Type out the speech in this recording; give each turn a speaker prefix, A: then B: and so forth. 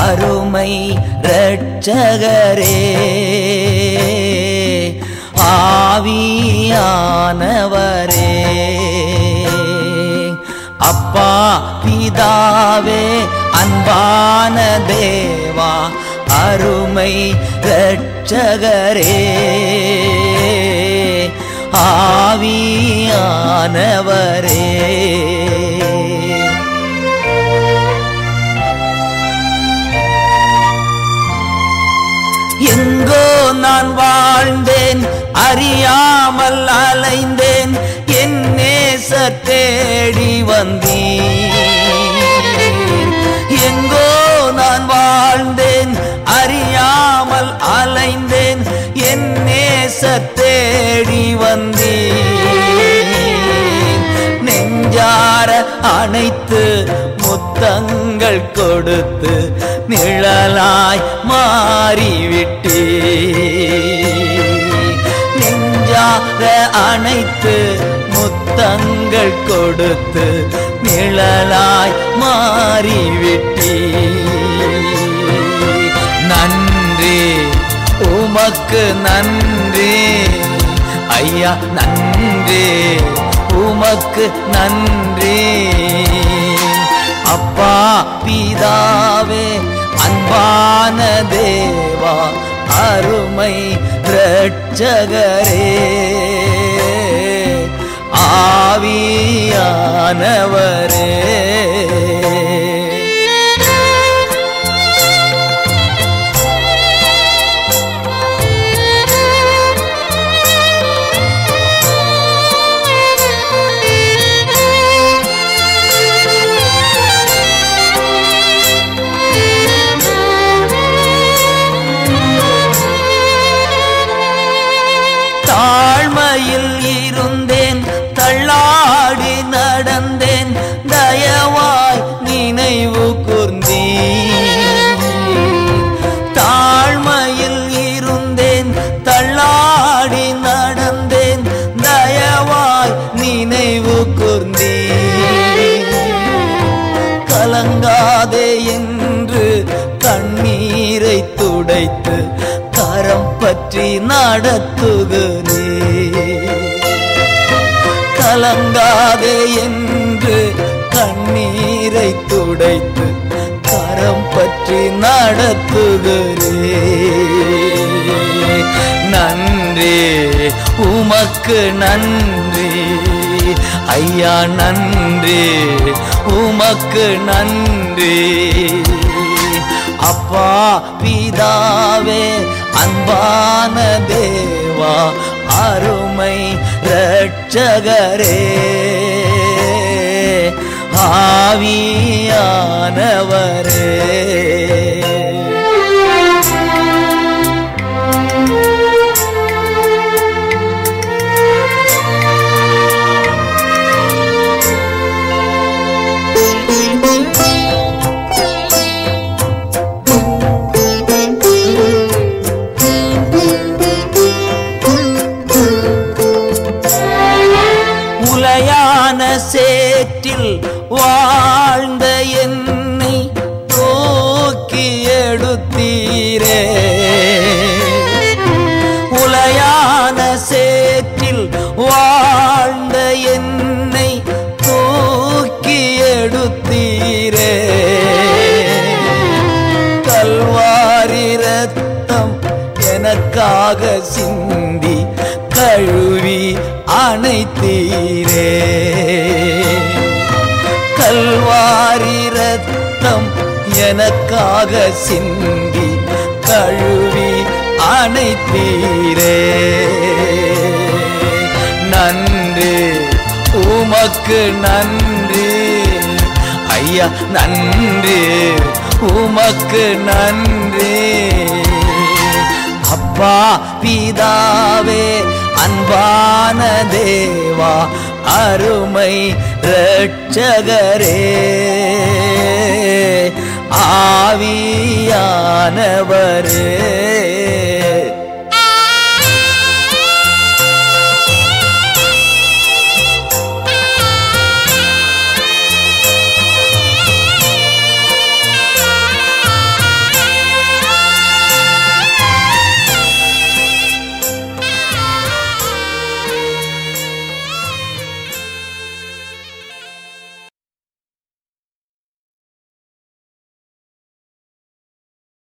A: அருமை இரட்சகரே ஆவியானவரே அப்பா பிதாவே அன்பான தேவா அருமை இரட்சகரே ஆவியானவரே எங்கோ நான் வாழ்ந்தேன் அறியாமல் அலைந்தேன் என் நேச தேடி வந்தேன் எங்கோ நான் வாழ்ந்தேன் அறியாமல் அலைந்தேன் என் நேச தேடி வந்தேன் நெஞ்சார அணைத்து முத்தங்கள் கொடுத்து நிழலாய் மாறிவிட்டே நெஞ்சார அணைத்து முத்தங்கள் கொடுத்து நிழலாய் மாறிவிட்டே நன்றி உமக்கு நன்றி ஐயா நன்றி உமக்கு நன்றி அப்பா பிதாவே அன்பான தேவா அருமை இரட்சகரே ஆவியானவரே தாழ்மையில் இருந்தேன் தள்ளாடி நடந்தேன் தயவாய் நினைவு கூர்ந்தேன் தாழ்மையில் இருந்தேன் தள்ளாடி நடந்தேன் தயவாய் நினைவு கூர்ந்தேன் கலங்காதே என்று கண்ணீரை துடைத்து கரம் பற்றி நடத்துகிறே கலங்காதே என்று கண்ணீரை துடைத்து கரம் பற்றி நடத்துகிறே நன்றி உமக்கு நன்றி ஐயா நன்றி உமக்கு நன்றி அப்பா பிதாவே அன்பான தேவா அருமை இரட்சகரே ஆவியானவரே உலையான சேற்றில் வாழ்ந்த என்னை தூக்கி எடுத்தீரே உலையான சேற்றில் வாழ்ந்த என்னை தூக்கி எடுத்தீரே கல்வாரி ரத்தம் எனக்காக சிந்தி கழுவி அணைத்தீரே கல்வாரி ரத்தம் எனக்காக சிந்தி கழுவி அணைத்தீரே நன்றி உமக்கு நன்றி ஐயா நன்றி உமக்கு நன்றி அப்பா பிதாவே அன்பான தேவா அருமை இரட்சகரே ஆவியானவரே